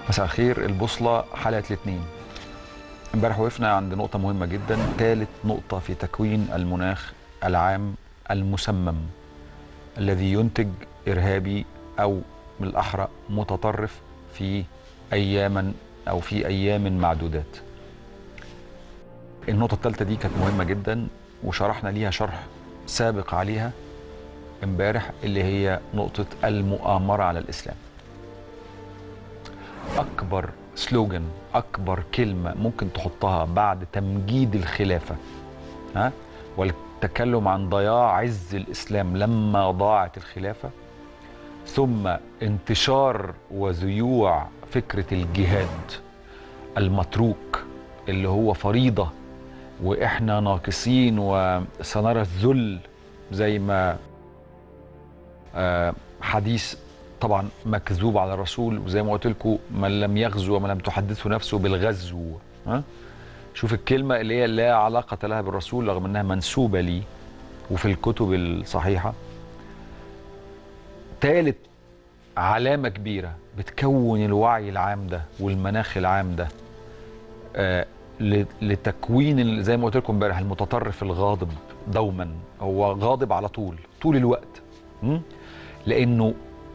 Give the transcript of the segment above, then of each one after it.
مساء الخير البوصلة حلقة الاثنين امبارح وقفنا عند نقطة مهمة جدا ثالث نقطة في تكوين المناخ العام المسمم الذي ينتج إرهابي أو بالأحرى متطرف في أياما أو في أيام معدودات النقطة الثالثة دي كانت مهمة جدا وشرحنا ليها شرح سابق عليها امبارح اللي هي نقطة المؤامرة على الإسلام اكبر سلوجن اكبر كلمه ممكن تحطها بعد تمجيد الخلافه ها والتكلم عن ضياع عز الاسلام لما ضاعت الخلافه ثم انتشار وذيوع فكره الجهاد المتروك اللي هو فريضه واحنا ناقصين وسنرى الذل زي ما آه، حديث طبعا مكذوب على الرسول وزي ما قلت لكم من لم يغزو ومن لم تحدثه نفسه بالغزو ها شوف الكلمه اللي هي لا علاقه لها بالرسول رغم انها منسوبه لي وفي الكتب الصحيحه ثالث علامه كبيره بتكون الوعي العام ده والمناخ العام ده آه ل- لتكوين ال- زي ما قلت لكم امبارح المتطرف الغاضب دوما هو غاضب على طول طول الوقت م? لانه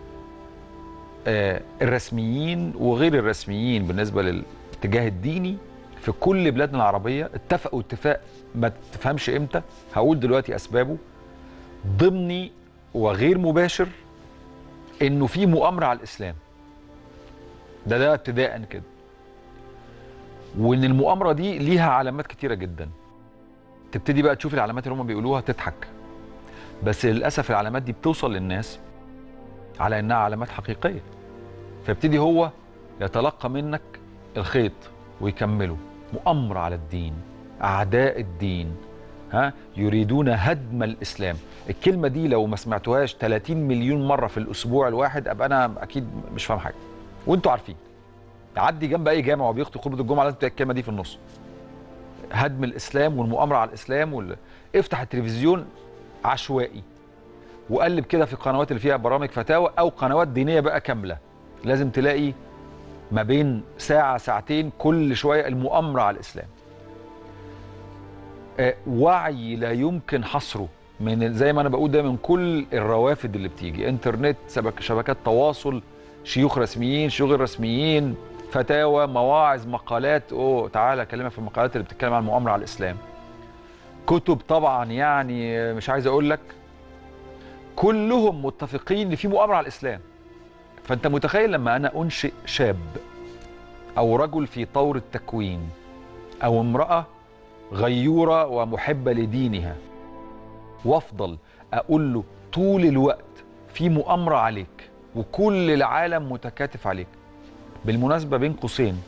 آه، الرسميين وغير الرسميين بالنسبه للاتجاه الديني في كل بلادنا العربيه اتفقوا اتفاق ما تفهمش امتى هقول دلوقتي اسبابه ضمني وغير مباشر انه في مؤامره على الاسلام ده ده ابتداء كده وان المؤامره دي ليها علامات كتيره جدا تبتدي بقى تشوف العلامات اللي هم بيقولوها تضحك بس للاسف العلامات دي بتوصل للناس على انها علامات حقيقيه فيبتدي هو يتلقى منك الخيط ويكمله مؤامره على الدين اعداء الدين ها يريدون هدم الاسلام الكلمه دي لو ما سمعتوهاش 30 مليون مره في الاسبوع الواحد ابقى انا اكيد مش فاهم حاجه وانتوا عارفين عدي جنب اي جامع وبيخطب خطبه الجمعه لازم تلاقي الكلمه دي في النص هدم الاسلام والمؤامره على الاسلام وال... افتح التلفزيون عشوائي وقلب كده في القنوات اللي فيها برامج فتاوى او قنوات دينيه بقى كامله لازم تلاقي ما بين ساعه ساعتين كل شويه المؤامره على الاسلام آه، وعي لا يمكن حصره من زي ما انا بقول ده من كل الروافد اللي بتيجي انترنت سبك شبكات تواصل شيوخ رسميين شيوخ غير رسميين فتاوى مواعظ مقالات اوه تعالى اكلمك في المقالات اللي بتتكلم عن المؤامره على الاسلام كتب طبعا يعني آه، مش عايز اقول لك كلهم متفقين ان في مؤامره على الاسلام فانت متخيل لما انا انشئ شاب او رجل في طور التكوين او امراه غيوره ومحبه لدينها وافضل اقول له طول الوقت في مؤامره عليك وكل العالم متكاتف عليك بالمناسبه بين قوسين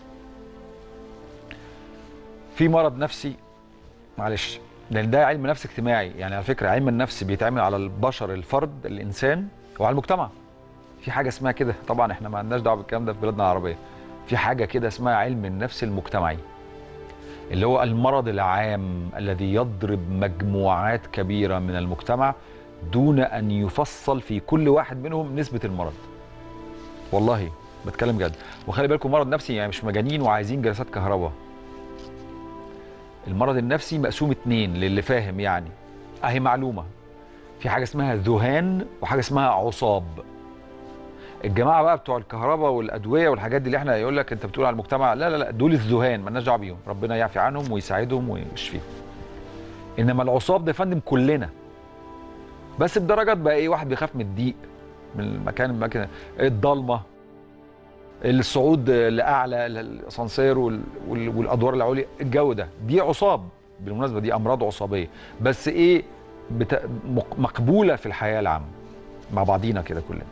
في مرض نفسي معلش لان ده علم نفس اجتماعي يعني على فكره علم النفس بيتعمل على البشر الفرد الانسان وعلى المجتمع في حاجه اسمها كده طبعا احنا ما عندناش دعوه بالكلام ده في بلادنا العربيه في حاجه كده اسمها علم النفس المجتمعي اللي هو المرض العام الذي يضرب مجموعات كبيره من المجتمع دون ان يفصل في كل واحد منهم نسبه المرض والله بتكلم جد وخلي بالكم مرض نفسي يعني مش مجانين وعايزين جلسات كهرباء المرض النفسي مقسوم اتنين للي فاهم يعني اهي معلومه في حاجه اسمها ذهان وحاجه اسمها عصاب الجماعه بقى بتوع الكهرباء والادويه والحاجات دي اللي احنا يقول لك انت بتقول على المجتمع لا لا لا دول الذهان مالناش دعوه بيهم ربنا يعفي عنهم ويساعدهم ويشفيهم انما العصاب ده يا فندم كلنا بس بدرجات بقى ايه واحد بيخاف من الضيق من المكان المكان الضلمه الصعود لاعلى الاسانسير وال- وال- والادوار العليا الجو ده دي عصاب بالمناسبه دي امراض عصابيه بس ايه بت... مق- مقبوله في الحياه العامه مع بعضينا كده كلنا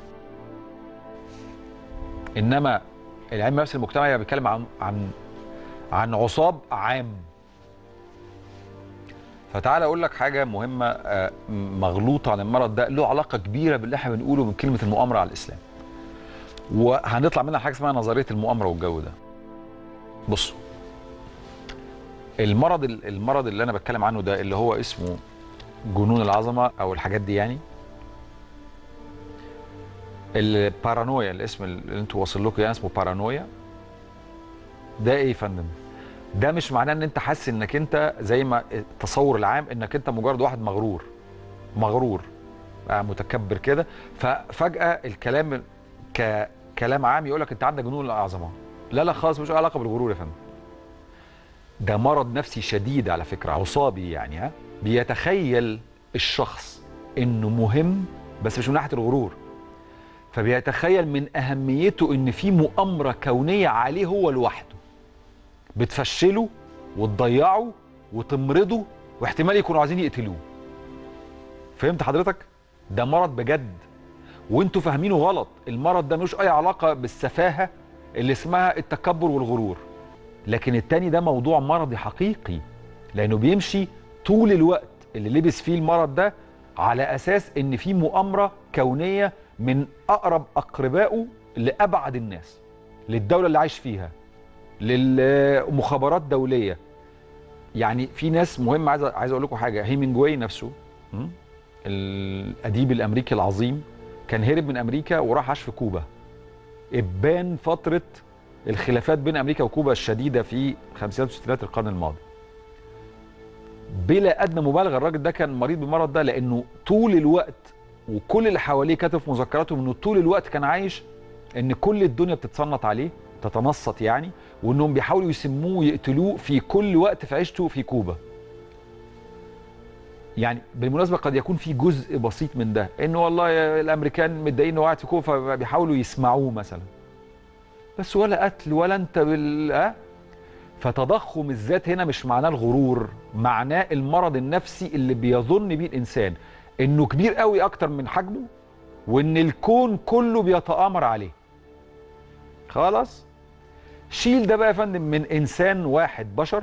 انما العلم النفسي المجتمعي بيتكلم عن عن عن عصاب عام فتعال اقول لك حاجه مهمه آه، مغلوطه عن المرض ده له علاقه كبيره باللي احنا بنقوله من كلمه المؤامره على الاسلام وهنطلع منها حاجه اسمها نظريه المؤامره والجو ده بصوا المرض المرض اللي انا بتكلم عنه ده اللي هو اسمه جنون العظمه او الحاجات دي يعني البارانويا الاسم اللي انتوا واصل لكم يعني اسمه بارانويا ده ايه يا فندم ده مش معناه ان انت حاسس انك انت زي ما التصور العام انك انت مجرد واحد مغرور مغرور آه، متكبر كده ففجاه الكلام ككلام عام يقول لك انت عندك جنون الاعظمه لا لا خالص مش علاقه بالغرور يا فندم ده مرض نفسي شديد على فكره عصابي يعني ها بيتخيل الشخص انه مهم بس مش من ناحيه الغرور فبيتخيل من اهميته ان في مؤامره كونيه عليه هو لوحده بتفشله وتضيعه وتمرضه واحتمال يكونوا عايزين يقتلوه فهمت حضرتك ده مرض بجد وانتوا فاهمينه غلط المرض ده ملوش اي علاقه بالسفاهه اللي اسمها التكبر والغرور لكن التاني ده موضوع مرضي حقيقي لانه بيمشي طول الوقت اللي لبس فيه المرض ده على اساس ان في مؤامره كونيه من اقرب اقربائه لابعد الناس للدوله اللي عايش فيها للمخابرات دوليه يعني في ناس مهم عايز عايز اقول لكم حاجه هيمنجواي نفسه م? الاديب الامريكي العظيم كان هرب من امريكا وراح عاش في كوبا ابان فتره الخلافات بين امريكا وكوبا الشديده في خمسينات وستينات القرن الماضي بلا ادنى مبالغه الراجل ده كان مريض بالمرض ده لانه طول الوقت وكل اللي حواليه كاتب في مذكراته انه طول الوقت كان عايش ان كل الدنيا بتتصنت عليه تتنصت يعني وانهم بيحاولوا يسموه ويقتلوه في كل وقت في عيشته في كوبا يعني بالمناسبه قد يكون في جزء بسيط من ده انه والله الامريكان متضايقين انه قاعد في كوبا فبيحاولوا يسمعوه مثلا بس ولا قتل ولا انت بال أه؟ فتضخم الذات هنا مش معناه الغرور معناه المرض النفسي اللي بيظن بيه الانسان انه كبير قوي اكتر من حجمه وان الكون كله بيتآمر عليه خلاص شيل ده بقى يا فندم من انسان واحد بشر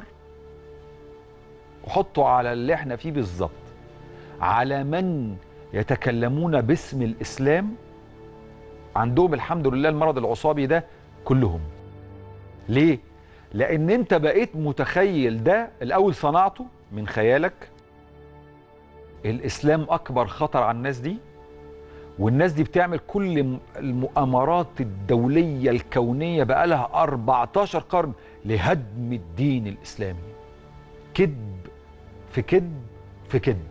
وحطه على اللي احنا فيه بالظبط على من يتكلمون باسم الاسلام عندهم الحمد لله المرض العصابي ده كلهم ليه لان انت بقيت متخيل ده الاول صنعته من خيالك الاسلام اكبر خطر على الناس دي والناس دي بتعمل كل المؤامرات الدولية الكونية بقالها 14 قرن لهدم الدين الإسلامي كذب في كذب في كذب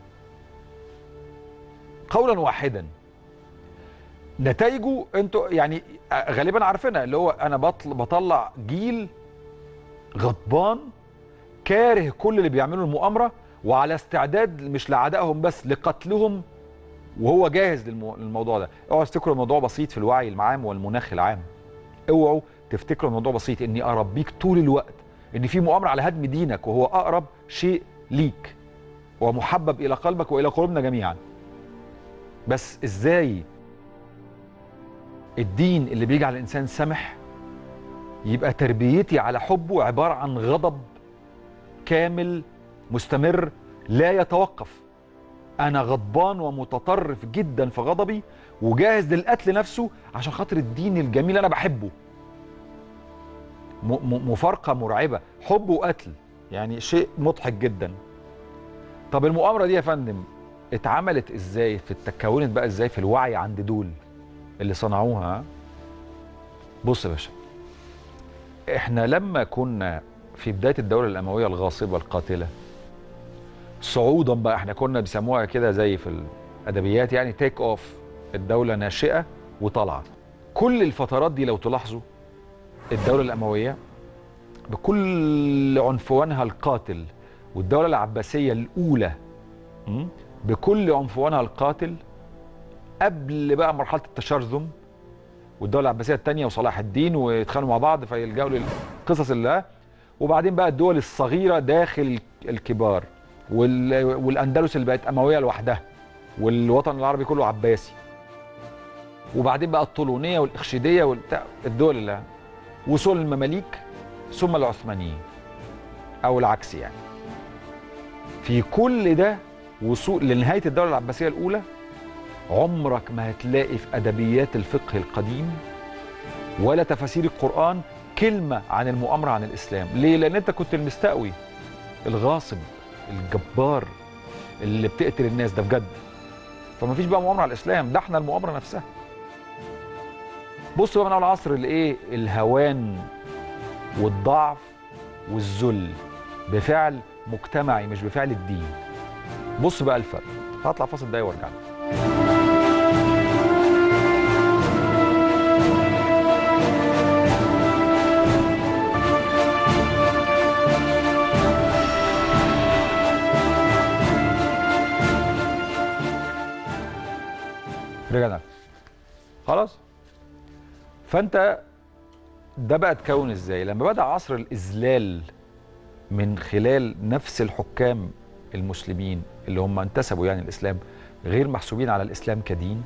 قولا واحدا نتائجه انتوا يعني غالبا عارفينها اللي هو انا بطل بطلع جيل غضبان كاره كل اللي بيعملوا المؤامره وعلى استعداد مش لعدائهم بس لقتلهم وهو جاهز للموضوع ده اوعوا تفتكروا الموضوع بسيط في الوعي العام والمناخ العام اوعوا تفتكروا الموضوع بسيط اني اربيك طول الوقت ان في مؤامره على هدم دينك وهو اقرب شيء ليك ومحبب الى قلبك والى قلوبنا جميعا بس ازاي الدين اللي بيجعل الانسان سمح يبقى تربيتي على حبه عباره عن غضب كامل مستمر لا يتوقف انا غضبان ومتطرف جدا في غضبي وجاهز للقتل نفسه عشان خاطر الدين الجميل انا بحبه مفارقه مرعبه حب وقتل يعني شيء مضحك جدا طب المؤامره دي يا فندم اتعملت ازاي في اتكونت بقى ازاي في الوعي عند دول اللي صنعوها بص يا باشا احنا لما كنا في بدايه الدوله الامويه الغاصبه القاتله صعودا بقى احنا كنا بيسموها كده زي في الادبيات يعني تيك اوف الدوله ناشئه وطالعه كل الفترات دي لو تلاحظوا الدوله الامويه بكل عنفوانها القاتل والدوله العباسيه الاولى بكل عنفوانها القاتل قبل بقى مرحله التشرذم والدوله العباسيه الثانيه وصلاح الدين ويتخانقوا مع بعض فيلجأوا للقصص اللي وبعدين بقى الدول الصغيره داخل الكبار والاندلس اللي بقت امويه لوحدها والوطن العربي كله عباسي وبعدين بقى الطولونيه والاخشيديه والبتاع الدول اللي وصول المماليك ثم العثمانيين او العكس يعني في كل ده وصول لنهايه الدوله العباسيه الاولى عمرك ما هتلاقي في ادبيات الفقه القديم ولا تفاسير القران كلمه عن المؤامره عن الاسلام ليه لان انت كنت المستقوي الغاصب الجبار اللي بتقتل الناس ده بجد فما فيش بقى مؤامره على الاسلام ده احنا المؤامره نفسها بص بقى من اول عصر الايه الهوان والضعف والذل بفعل مجتمعي مش بفعل الدين بص بقى الفرق هطلع فاصل دقايق وارجع لك. رجعنا لك. خلاص فانت ده بقى اتكون ازاي لما بدا عصر الاذلال من خلال نفس الحكام المسلمين اللي هم انتسبوا يعني الاسلام غير محسوبين على الاسلام كدين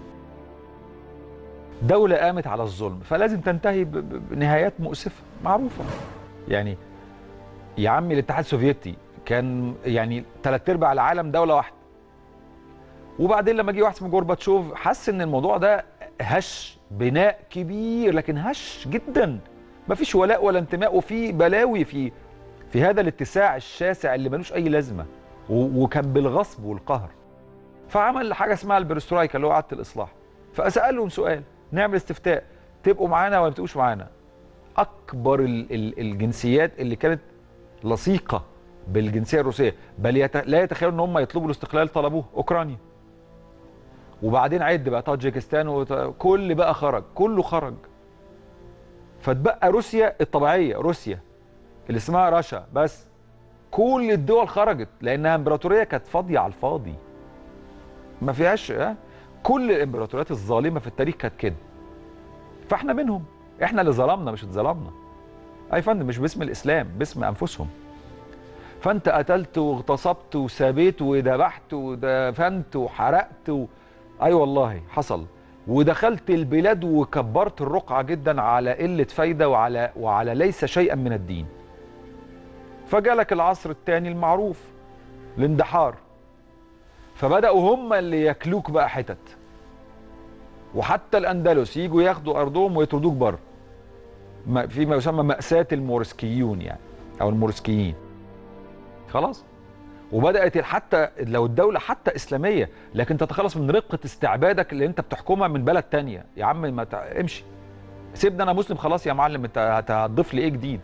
دولة قامت على الظلم فلازم تنتهي ب- ب- بنهايات مؤسفة معروفة يعني يا عمي الاتحاد السوفيتي كان يعني ثلاث ارباع العالم دولة واحدة وبعدين لما جه واحد اسمه جورباتشوف حس ان الموضوع ده هش بناء كبير لكن هش جدا مفيش ولاء ولا انتماء وفي بلاوي في في هذا الاتساع الشاسع اللي ملوش اي لازمه و- وكان بالغصب والقهر فعمل حاجه اسمها البرسترايكا اللي هو اعاده الاصلاح فسالهم سؤال نعمل استفتاء تبقوا معانا ولا ما تبقوش معانا اكبر ال ال الجنسيات اللي كانت لصيقه بالجنسيه الروسيه بل يت... لا يتخيلوا ان هم يطلبوا الاستقلال طلبوه اوكرانيا وبعدين عد بقى طاجيكستان وكل بقى خرج كله خرج فتبقى روسيا الطبيعيه روسيا اللي اسمها رشا بس كل الدول خرجت لانها امبراطوريه كانت فاضيه على الفاضي ما فيهاش ها؟ كل الامبراطوريات الظالمه في التاريخ كانت كده فاحنا منهم احنا اللي ظلمنا مش اتظلمنا اي فندم مش باسم الاسلام باسم انفسهم فانت قتلت واغتصبت وسابيت وذبحت ودفنت وحرقت و... اي والله حصل ودخلت البلاد وكبرت الرقعه جدا على قله فايده وعلى وعلى ليس شيئا من الدين فجالك العصر الثاني المعروف الاندحار فبداوا هم اللي ياكلوك بقى حتت وحتى الاندلس يجوا ياخدوا ارضهم ويطردوك بره ما- فيما يسمى ماساه المورسكيون يعني او المورسكيين خلاص وبدات حتى لو الدوله حتى اسلاميه لكن تتخلص من رقه استعبادك اللي انت بتحكمها من بلد تانية يا عم ما تع- امشي سيبني انا مسلم خلاص يا معلم انت هت- هتضيف لي ايه جديد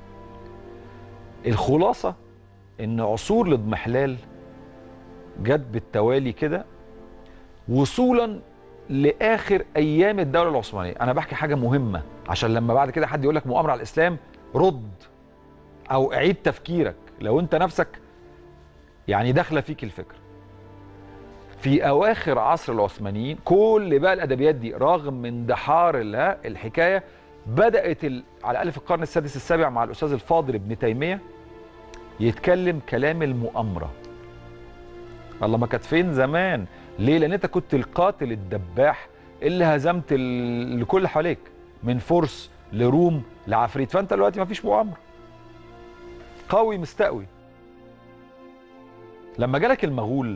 الخلاصه ان عصور الاضمحلال جت بالتوالي كده وصولا لاخر ايام الدوله العثمانيه انا بحكي حاجه مهمه عشان لما بعد كده حد يقول لك مؤامره على الاسلام رد او عيد تفكيرك لو انت نفسك يعني داخله فيك الفكره في اواخر عصر العثمانيين كل بقى الادبيات دي رغم من اندحار ال- الحكايه بدات ال... على الاقل في القرن السادس السابع مع الاستاذ الفاضل ابن تيميه يتكلم كلام المؤامره الله ما كانت فين زمان ليه لان انت كنت القاتل الدباح اللي هزمت ال... لكل اللي حواليك من فرس لروم لعفريت فانت دلوقتي ما فيش مؤامره قوي مستقوي لما جالك المغول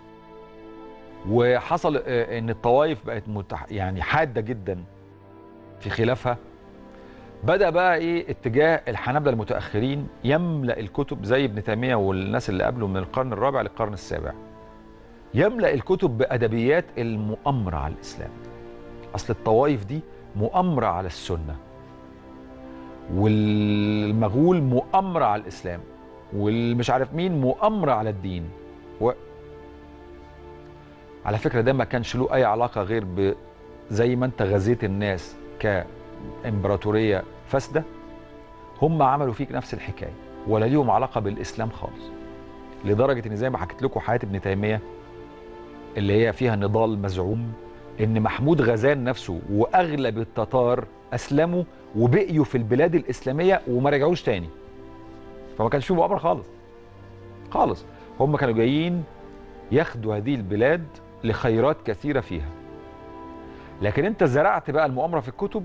وحصل آه، ان الطوائف بقت متح... يعني حاده جدا في خلافها بدا بقى ايه اتجاه الحنابله المتاخرين يملا الكتب زي ابن تيميه والناس اللي قبله من القرن الرابع للقرن السابع يملا الكتب بادبيات المؤامره على الاسلام اصل الطوائف دي مؤامره على السنه والمغول مؤامره على الاسلام والمش عارف مين مؤامره على الدين و... على فكره ده ما كانش له اي علاقه غير ب زي ما انت غزيت الناس كامبراطوريه فاسده هم عملوا فيك نفس الحكايه ولا ليهم علاقه بالاسلام خالص لدرجه ان زي ما حكيت لكم حياه ابن تيميه اللي هي فيها نضال مزعوم ان محمود غزان نفسه واغلب التتار اسلموا وبقيوا في البلاد الاسلاميه وما رجعوش تاني فما كانش فيه مؤامره خالص خالص هم كانوا جايين ياخدوا هذه البلاد لخيرات كثيره فيها لكن انت زرعت بقى المؤامره في الكتب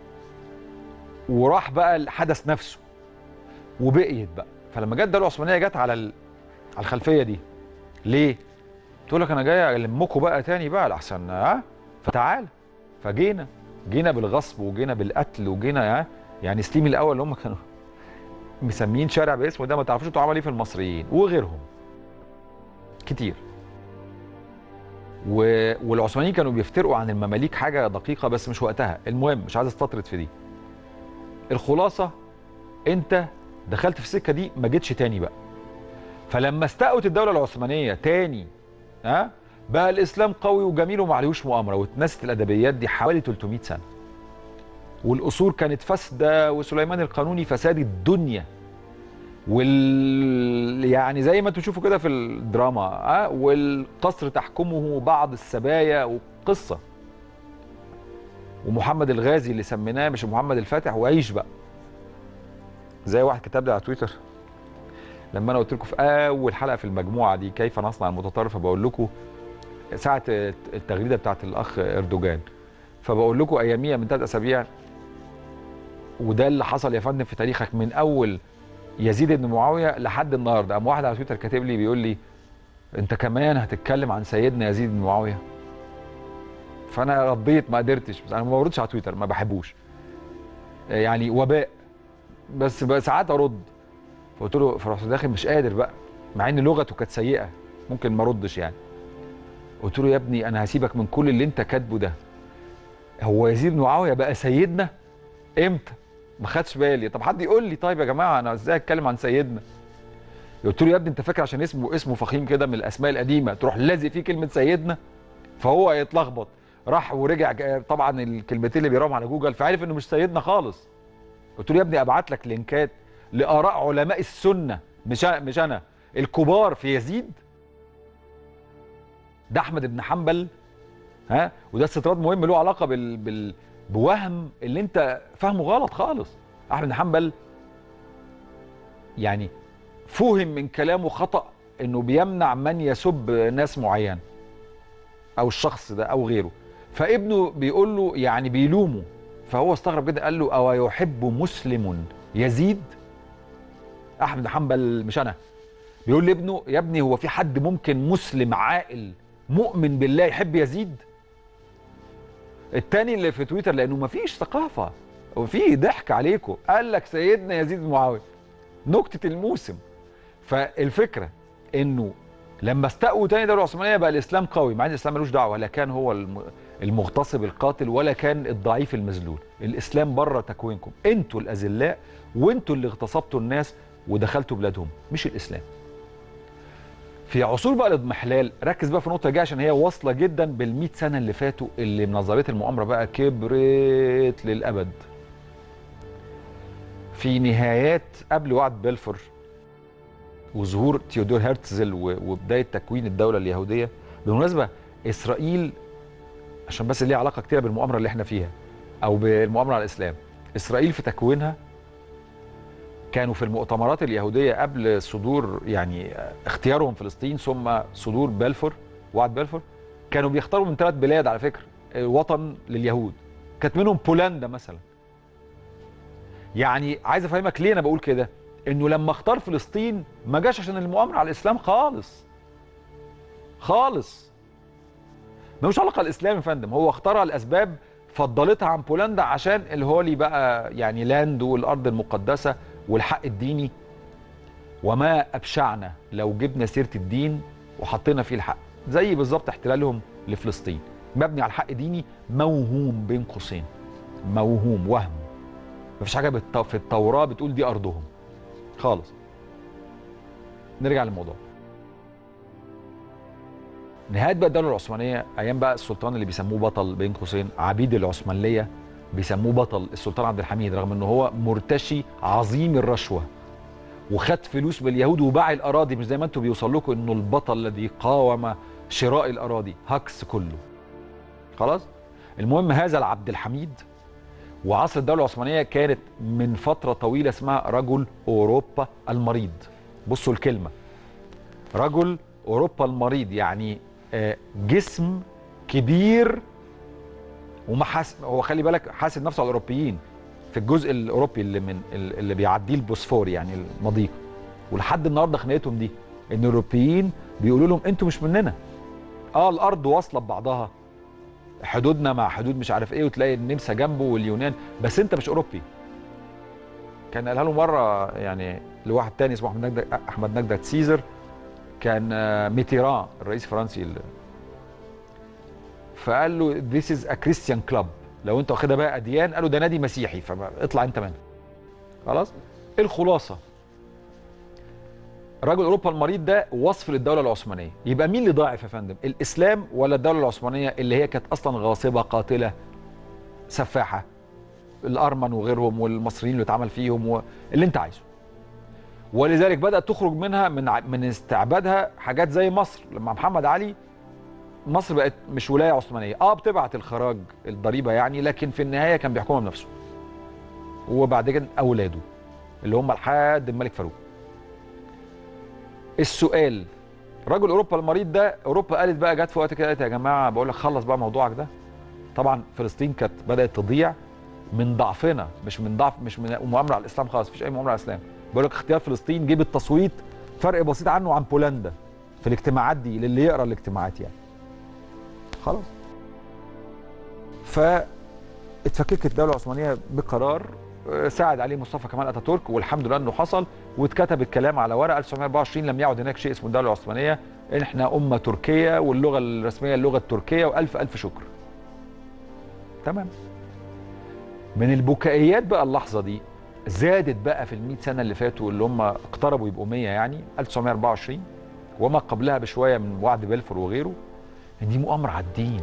وراح بقى الحدث نفسه وبقيت بقى فلما جت الدوله العثمانيه جت على ال- على الخلفيه دي ليه؟ تقول لك انا جاي المكم بقى تاني بقى لحسن ها فتعال فجينا جينا بالغصب وجينا بالقتل وجينا ها يعني سليم الاول اللي هم كانوا مسميين شارع باسمه ده ما تعرفوش انتوا عملوا ايه في المصريين وغيرهم كتير و... والعثمانيين كانوا بيفترقوا عن المماليك حاجه دقيقه بس مش وقتها المهم مش عايز استطرد في دي الخلاصه انت دخلت في السكه دي ما جيتش تاني بقى فلما استقوت الدوله العثمانيه تاني ها بقى الاسلام قوي وجميل وما عليهوش مؤامره واتنست الادبيات دي حوالي 300 سنه والاصول كانت فاسده وسليمان القانوني فساد الدنيا وال يعني زي ما انتم تشوفوا كده في الدراما ها والقصر تحكمه بعض السبايا وقصه ومحمد الغازي اللي سميناه مش محمد الفاتح وعيش بقى زي واحد كتب لي على تويتر لما انا قلت لكم في اول حلقه في المجموعه دي كيف نصنع المتطرف فبقول لكم ساعه التغريده بتاعت الاخ اردوغان فبقول لكم اياميها من ثلاث اسابيع وده اللي حصل يا فندم في تاريخك من اول يزيد بن معاويه لحد النهارده قام واحد على تويتر كاتب لي بيقول لي انت كمان هتتكلم عن سيدنا يزيد بن معاويه فانا رديت ما قدرتش بس انا ما بردش على تويتر ما بحبوش يعني وباء بس ساعات ارد فقلت له فرحت داخل مش قادر بقى مع ان لغته كانت سيئه ممكن ما اردش يعني قلت له يا ابني انا هسيبك من كل اللي انت كاتبه ده هو يزيد بن معاويه بقى سيدنا امتى ما خدش بالي طب حد يقول لي طيب يا جماعه انا ازاي اتكلم عن سيدنا قلت له يا ابني انت فاكر عشان اسمه اسمه فخيم كده من الاسماء القديمه تروح لازق فيه كلمه سيدنا فهو هيتلخبط راح ورجع طبعا الكلمتين اللي بيقراهم على جوجل فعرف انه مش سيدنا خالص قلت له يا ابني ابعت لك لينكات لاراء علماء السنه مش مش انا الكبار في يزيد ده احمد بن حنبل ها وده استطراد مهم له علاقه بال, بال بوهم اللي انت فاهمه غلط خالص احمد بن حنبل يعني فهم من كلامه خطا انه بيمنع من يسب ناس معين او الشخص ده او غيره فابنه بيقول له يعني بيلومه فهو استغرب جدا قال له او يحب مسلم يزيد احمد حنبل مش انا بيقول لابنه يا ابني هو في حد ممكن مسلم عاقل مؤمن بالله يحب يزيد التاني اللي في تويتر لانه مفيش ثقافه وفي ضحك عليكم قال لك سيدنا يزيد بن معاويه نكته الموسم فالفكره انه لما استقوا تاني الدوله العثمانيه بقى الاسلام قوي مع ان الاسلام ملوش دعوه لا كان هو المغتصب القاتل ولا كان الضعيف المذلول الاسلام بره تكوينكم انتوا الاذلاء وانتوا اللي اغتصبتوا الناس ودخلتوا بلادهم مش الاسلام في عصور بقى الاضمحلال ركز بقى في النقطه دي عشان هي واصله جدا بال100 سنه اللي فاتوا اللي نظريه المؤامره بقى كبرت للابد في نهايات قبل وعد بلفور وظهور تيودور هرتزل وبدايه تكوين الدوله اليهوديه بالمناسبه اسرائيل عشان بس ليها علاقه كتيره بالمؤامره اللي احنا فيها او بالمؤامره على الاسلام اسرائيل في تكوينها كانوا في المؤتمرات اليهوديه قبل صدور يعني اختيارهم فلسطين ثم صدور بلفور وعد بلفور كانوا بيختاروا من ثلاث بلاد على فكره وطن لليهود كانت منهم بولندا مثلا يعني عايز افهمك ليه انا بقول كده انه لما اختار فلسطين ما جاش عشان المؤامره على الاسلام خالص خالص ملوش علاقه الاسلام يا فندم هو اختارها لاسباب فضلتها عن بولندا عشان الهولي بقى يعني لاند والارض المقدسه والحق الديني وما ابشعنا لو جبنا سيره الدين وحطينا فيه الحق زي بالظبط احتلالهم لفلسطين مبني على الحق ديني موهوم بين قوسين موهوم وهم مفيش حاجه في التوراه بتقول دي ارضهم خالص نرجع للموضوع نهايه بقى الدوله العثمانيه ايام بقى السلطان اللي بيسموه بطل بين قوسين عبيد العثمانيه بيسموه بطل السلطان عبد الحميد رغم انه هو مرتشي عظيم الرشوه وخد فلوس باليهود وباع الاراضي مش زي ما انتم بيوصل لكم انه البطل الذي قاوم شراء الاراضي هكس كله خلاص المهم هذا العبد الحميد وعصر الدوله العثمانيه كانت من فتره طويله اسمها رجل اوروبا المريض بصوا الكلمه رجل اوروبا المريض يعني جسم كبير وما حاس هو خلي بالك حاسب نفسه على الاوروبيين في الجزء الاوروبي اللي من اللي بيعديه البوسفور يعني المضيق ولحد النهارده خناقتهم دي ان الاوروبيين بيقولوا لهم انتوا مش مننا اه الارض واصله ببعضها حدودنا مع حدود مش عارف ايه وتلاقي النمسا جنبه واليونان بس انت مش اوروبي كان قالها له مره يعني لواحد تاني اسمه احمد نجدة احمد نجدة سيزر كان ميتيران الرئيس الفرنسي اللي فقال له ذيس از ا كريستيان كلاب لو انت واخدها بقى اديان قالوا ده نادي مسيحي فاطلع انت منه خلاص الخلاصه رجل اوروبا المريض ده وصف للدوله العثمانيه يبقى مين اللي ضاعف يا فندم الاسلام ولا الدوله العثمانيه اللي هي كانت اصلا غاصبه قاتله سفاحه الارمن وغيرهم والمصريين اللي اتعمل فيهم واللي انت عايزه ولذلك بدات تخرج منها من ع- من استعبادها حاجات زي مصر لما محمد علي مصر بقت مش ولايه عثمانيه اه بتبعت الخراج الضريبه يعني لكن في النهايه كان بيحكمها بنفسه وبعد كده اولاده اللي هم لحد الملك فاروق السؤال رجل اوروبا المريض ده اوروبا قالت بقى جت في وقت كده قالت يا جماعه بقول لك خلص بقى موضوعك ده طبعا فلسطين كانت بدات تضيع من ضعفنا مش من ضعف مش من مؤامره على الاسلام خالص مفيش اي مؤامره على الاسلام بقول لك اختيار فلسطين جيب التصويت فرق بسيط عنه عن بولندا في الاجتماعات دي للي يقرا الاجتماعات يعني خلاص ف اتفككت الدوله العثمانيه بقرار آه، ساعد عليه مصطفى كمال اتاتورك والحمد لله انه حصل واتكتب الكلام على ورقه 1924 لم يعد هناك شيء اسمه الدوله العثمانيه احنا امه تركيه واللغه الرسميه اللغه التركيه والف الف شكر تمام من البكائيات بقى اللحظه دي زادت بقى في ال سنه اللي فاتوا اللي هم اقتربوا يبقوا 100 يعني 1924 وما قبلها بشويه من وعد بلفور وغيره ان دي مؤامره على الدين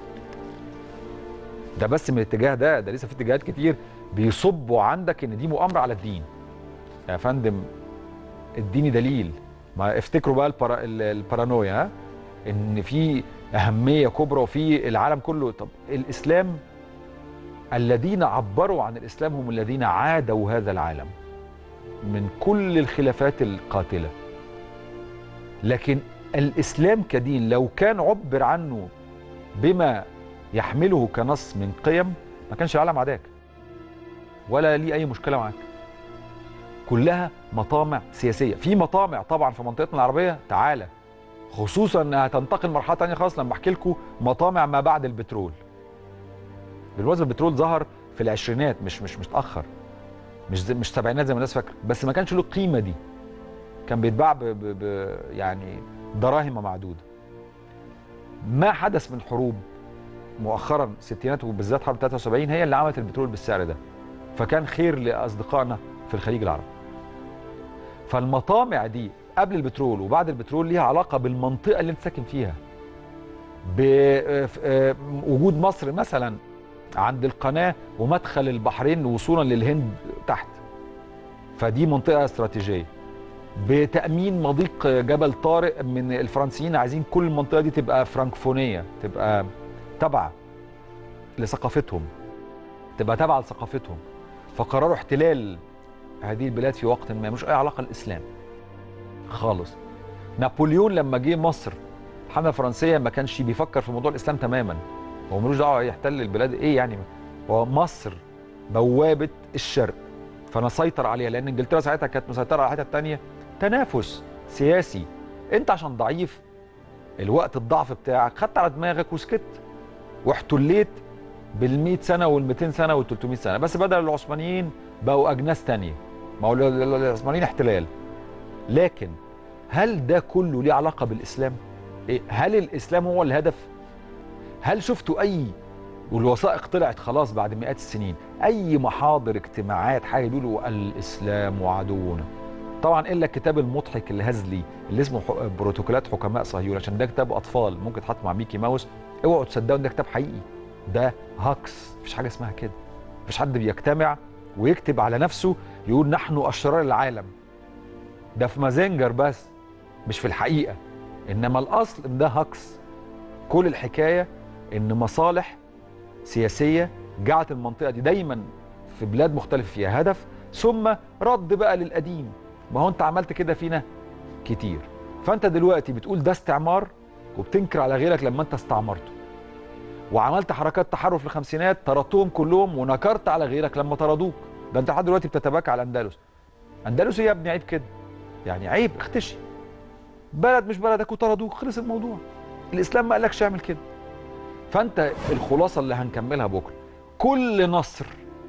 ده بس من الاتجاه ده ده لسه في اتجاهات كتير بيصبوا عندك ان دي مؤامره على الدين يا فندم اديني دليل ما افتكروا بقى البرا ال- البارانويا ها ان في اهميه كبرى وفي العالم كله طب الاسلام الذين عبروا عن الاسلام هم الذين عادوا هذا العالم من كل الخلافات القاتله لكن الاسلام كدين لو كان عبر عنه بما يحمله كنص من قيم ما كانش العالم عداك ولا ليه اي مشكله معاك كلها مطامع سياسيه في مطامع طبعا في منطقتنا العربيه تعالى خصوصا انها تنتقل مرحله ثانيه خالص لما احكي لكم مطامع ما بعد البترول بالمناسبه البترول ظهر في العشرينات مش مش متاخر مش زي مش سبعينات زي ما الناس فاكره بس ما كانش له القيمه دي كان بيتباع ب ب ب يعني دراهم معدوده ما حدث من حروب مؤخرا الستينات وبالذات حرب 73 هي اللي عملت البترول بالسعر ده فكان خير لاصدقائنا في الخليج العربي فالمطامع دي قبل البترول وبعد البترول ليها علاقه بالمنطقه اللي انت ساكن فيها بوجود مصر مثلا عند القناه ومدخل البحرين وصولا للهند تحت فدي منطقه استراتيجيه بتامين مضيق جبل طارق من الفرنسيين عايزين كل المنطقه دي تبقى فرانكفونيه تبقى تابعه لثقافتهم تبقى تابعه لثقافتهم فقرروا احتلال هذه البلاد في وقت ما مش اي علاقه للاسلام خالص نابليون لما جه مصر الحمله الفرنسيه ما كانش بيفكر في موضوع الاسلام تماما هو ملوش دعوه يحتل البلاد ايه يعني هو مصر بوابه الشرق فانا سيطر عليها لان انجلترا ساعتها كانت مسيطره على الحته الثانيه تنافس سياسي انت عشان ضعيف الوقت الضعف بتاعك خدت على دماغك وسكت واحتليت بال100 سنه وال200 سنه وال300 سنه بس بدل العثمانيين بقوا اجناس تانية ما هو العثمانيين احتلال لكن هل ده كله ليه علاقه بالاسلام إيه؟ هل الاسلام هو الهدف هل شفتوا اي والوثائق طلعت خلاص بعد مئات السنين اي محاضر اجتماعات حاجه يقولوا الاسلام عدونا طبعا الا الكتاب المضحك الهزلي اللي اسمه ح- بروتوكولات حكماء صهيون عشان ده كتاب اطفال ممكن تحط مع ميكي ماوس اوعوا تصدقوا ان ده كتاب حقيقي ده هاكس مفيش حاجه اسمها كده مفيش حد بيجتمع ويكتب على نفسه يقول نحن اشرار العالم ده في مازنجر بس مش في الحقيقه انما الاصل ان ده هاكس كل الحكايه ان مصالح سياسيه جعلت المنطقه دي دايما في بلاد مختلفه فيها هدف ثم رد بقى للقديم ما هو انت عملت كده فينا كتير فانت دلوقتي بتقول ده استعمار وبتنكر على غيرك لما انت استعمرته وعملت حركات تحرر في الخمسينات طردتهم كلهم ونكرت على غيرك لما طردوك ده انت لحد دلوقتي بتتباكى على اندلس اندلس إيه يا ابني عيب كده يعني عيب اختشي بلد مش بلدك وطردوك خلص الموضوع الاسلام ما قالكش اعمل كده فانت الخلاصه اللي هنكملها بكره كل نصر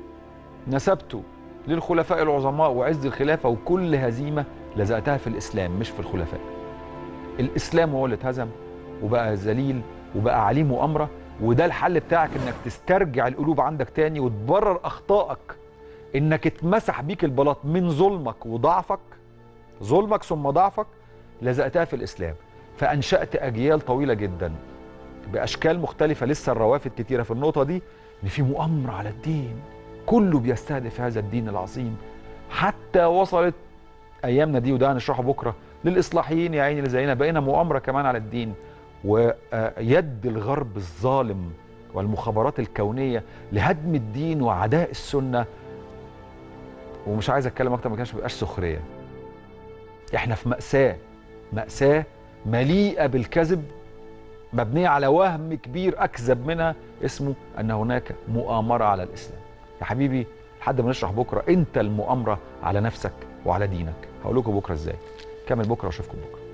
نسبته للخلفاء العظماء وعز الخلافه وكل هزيمه لزقتها في الاسلام مش في الخلفاء الاسلام هو اللي اتهزم وبقى ذليل وبقى عليه مؤامره وده الحل بتاعك انك تسترجع القلوب عندك تاني وتبرر اخطائك انك اتمسح بيك البلاط من ظلمك وضعفك ظلمك ثم ضعفك لزقتها في الاسلام فانشات اجيال طويله جدا باشكال مختلفه لسه الروافد كتيره في النقطه دي ان في مؤامره على الدين كله بيستهدف هذا الدين العظيم حتى وصلت ايامنا دي وده هنشرحه بكره للاصلاحيين يا عيني اللي زينا بقينا مؤامره كمان على الدين ويد الغرب الظالم والمخابرات الكونيه لهدم الدين وعداء السنه ومش عايز اتكلم اكتر ما كانش بيبقاش سخريه احنا في ماساه ماساه مليئه بالكذب مبنيه على وهم كبير اكذب منها اسمه ان هناك مؤامره على الاسلام يا حبيبي لحد ما نشرح بكره انت المؤامره على نفسك وعلى دينك هقول لكم بكره ازاي كمل بكره واشوفكم بكره